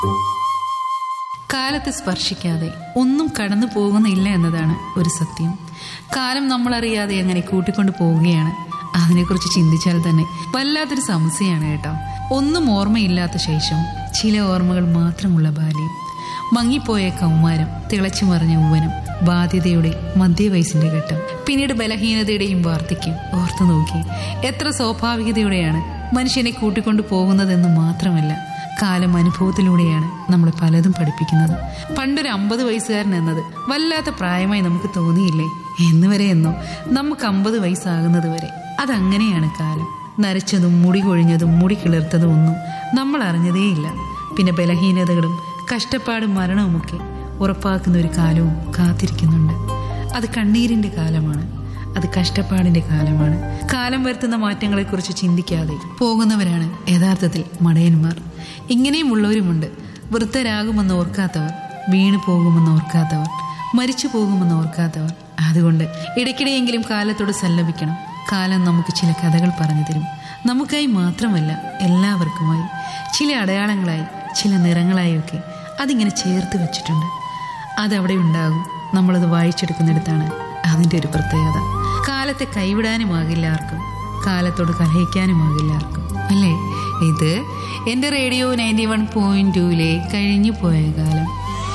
കാലത്തെ സ്പർശിക്കാതെ ഒന്നും കടന്നു പോകുന്നില്ല എന്നതാണ് ഒരു സത്യം കാലം നമ്മളറിയാതെ അങ്ങനെ കൂട്ടിക്കൊണ്ടു പോവുകയാണ് അതിനെക്കുറിച്ച് ചിന്തിച്ചാൽ തന്നെ വല്ലാത്തൊരു സമസ്യയാണ് കേട്ടോ ഒന്നും ഓർമ്മയില്ലാത്ത ശേഷം ചില ഓർമ്മകൾ മാത്രമുള്ള ബാല്യം മങ്ങിപ്പോയ കൗമാരം തിളച്ചു മറിഞ്ഞ ഊവനം ബാധ്യതയുടെ മധ്യവയസ്സിന്റെ ഘട്ടം പിന്നീട് ബലഹീനതയുടെയും വാർദ്ധക്യം ഓർത്തു നോക്കി എത്ര സ്വാഭാവികതയോടെയാണ് മനുഷ്യനെ കൂട്ടിക്കൊണ്ടു പോകുന്നതെന്ന് മാത്രമല്ല കാലം അനുഭവത്തിലൂടെയാണ് നമ്മളെ പലതും പഠിപ്പിക്കുന്നത് പണ്ടൊരു അമ്പത് വയസ്സുകാരൻ എന്നത് വല്ലാത്ത പ്രായമായി നമുക്ക് തോന്നിയില്ലേ എന്ന് വരെ എന്നോ നമുക്ക് അമ്പത് വയസ്സാകുന്നത് വരെ അതങ്ങനെയാണ് കാലം നരച്ചതും മുടി കൊഴിഞ്ഞതും മുടി കിളിർത്തതും ഒന്നും നമ്മൾ അറിഞ്ഞതേയില്ല പിന്നെ ബലഹീനതകളും കഷ്ടപ്പാടും മരണവുമൊക്കെ ഉറപ്പാക്കുന്ന ഒരു കാലവും കാത്തിരിക്കുന്നുണ്ട് അത് കണ്ണീരിന്റെ കാലമാണ് അത് കഷ്ടപ്പാടിന്റെ കാലമാണ് കാലം വരുത്തുന്ന മാറ്റങ്ങളെക്കുറിച്ച് ചിന്തിക്കാതെ പോകുന്നവരാണ് യഥാർത്ഥത്തിൽ മടയന്മാർ ഇങ്ങനെയുമുള്ളവരുമുണ്ട് വൃദ്ധരാകുമെന്ന് ഓർക്കാത്തവർ വീണു പോകുമെന്ന് ഓർക്കാത്തവർ മരിച്ചു പോകുമെന്ന് ഓർക്കാത്തവർ അതുകൊണ്ട് ഇടയ്ക്കിടെയെങ്കിലും കാലത്തോട് സല്ലപിക്കണം കാലം നമുക്ക് ചില കഥകൾ പറഞ്ഞു തരും നമുക്കായി മാത്രമല്ല എല്ലാവർക്കുമായി ചില അടയാളങ്ങളായി ചില നിറങ്ങളായൊക്കെ അതിങ്ങനെ ചേർത്ത് വെച്ചിട്ടുണ്ട് അതവിടെ ഉണ്ടാകും നമ്മളത് വായിച്ചെടുക്കുന്നിടത്താണ് അതിൻ്റെ ഒരു പ്രത്യേകത കാലത്തെ കൈവിടാനുമാകില്ല ആർക്കും കാലത്തോട് കലഹിക്കാനുമാകില്ല ആർക്കും അല്ലേ ഇത് എൻ്റെ റേഡിയോ നയൻറ്റി വൺ പോയിന്റ് ടൂവിലെ കഴിഞ്ഞു പോയ കാലം